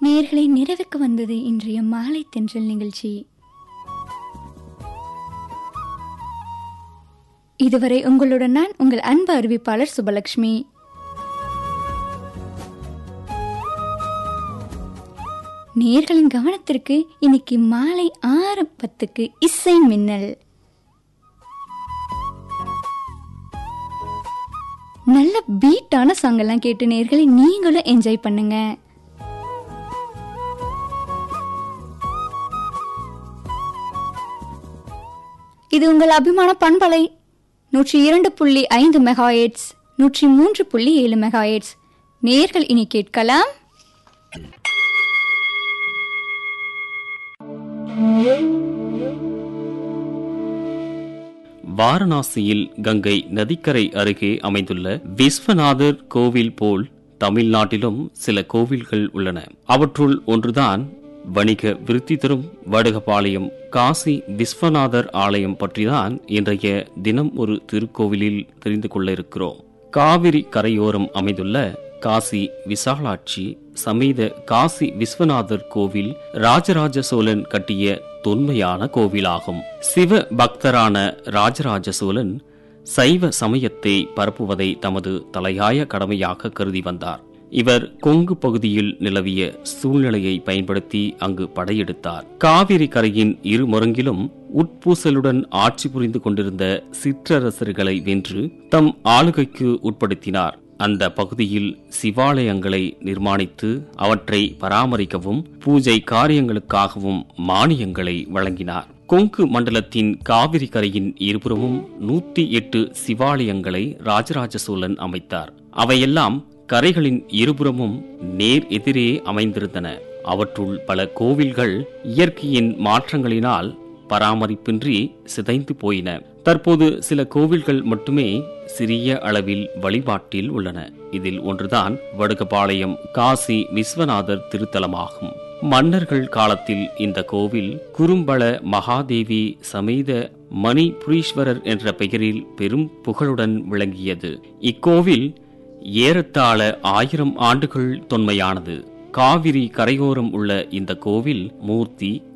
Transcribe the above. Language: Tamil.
நேர்களை நிறைவுக்கு வந்தது இன்றைய மாலை தென்றல் நிகழ்ச்சி இதுவரை உங்களுடன் நான் உங்கள் அன்பு அறிவிப்பாளர் சுபலட்சுமி நேர்களின் கவனத்திற்கு இன்னைக்கு மாலை ஆறு பத்துக்கு இசை மின்னல் நல்ல பீட்டான சாங் எல்லாம் கேட்டு நேர்களை நீங்களும் என்ஜாய் பண்ணுங்க இது உங்கள் அபிமான பண்பலை நூற்றி இரண்டு புள்ளி ஐந்து மெகாஹெட்ஸ் நூற்றி மூன்று புள்ளி ஏழு மெகாஹெட்ஸ் நேர்கள் இனி கேட்கலாம் வாரணாசியில் கங்கை நதிக்கரை அருகே அமைந்துள்ள விஸ்வநாதர் கோவில் போல் தமிழ்நாட்டிலும் சில கோவில்கள் உள்ளன அவற்றுள் ஒன்றுதான் வணிக விருத்தி தரும் வடுகபாளையம் காசி விஸ்வநாதர் ஆலயம் பற்றிதான் இன்றைய தினம் ஒரு திருக்கோவிலில் தெரிந்து கொள்ள இருக்கிறோம் காவிரி கரையோரம் அமைந்துள்ள காசி விசாலாட்சி சமேத காசி விஸ்வநாதர் கோவில் ராஜராஜ சோழன் கட்டிய தொன்மையான கோவிலாகும் சிவ பக்தரான ராஜராஜ சோழன் சைவ சமயத்தை பரப்புவதை தமது தலையாய கடமையாக கருதி வந்தார் இவர் கொங்கு பகுதியில் நிலவிய சூழ்நிலையை பயன்படுத்தி அங்கு படையெடுத்தார் காவிரி கரையின் இருமுறங்கிலும் உட்பூசலுடன் ஆட்சி புரிந்து கொண்டிருந்த சிற்றரசர்களை வென்று தம் ஆளுகைக்கு உட்படுத்தினார் அந்த பகுதியில் சிவாலயங்களை நிர்மாணித்து அவற்றை பராமரிக்கவும் பூஜை காரியங்களுக்காகவும் மானியங்களை வழங்கினார் கொங்கு மண்டலத்தின் காவிரி கரையின் இருபுறமும் நூத்தி எட்டு சிவாலயங்களை ராஜராஜ சோழன் அமைத்தார் அவையெல்லாம் கரைகளின் இருபுறமும் நேர் எதிரே அமைந்திருந்தன அவற்றுள் பல கோவில்கள் இயற்கையின் மாற்றங்களினால் பராமரிப்பின்றி சிதைந்து போயின தற்போது சில கோவில்கள் மட்டுமே சிறிய அளவில் வழிபாட்டில் உள்ளன இதில் ஒன்றுதான் வடுகபாளையம் காசி விஸ்வநாதர் திருத்தலமாகும் மன்னர்கள் காலத்தில் இந்த கோவில் குறும்பள மகாதேவி சமேத மணிபுரீஸ்வரர் என்ற பெயரில் பெரும் புகழுடன் விளங்கியது இக்கோவில் ஏறத்தாழ ஆயிரம் ஆண்டுகள் தொன்மையானது காவிரி கரையோரம் உள்ள இந்த கோவில் மூர்த்தி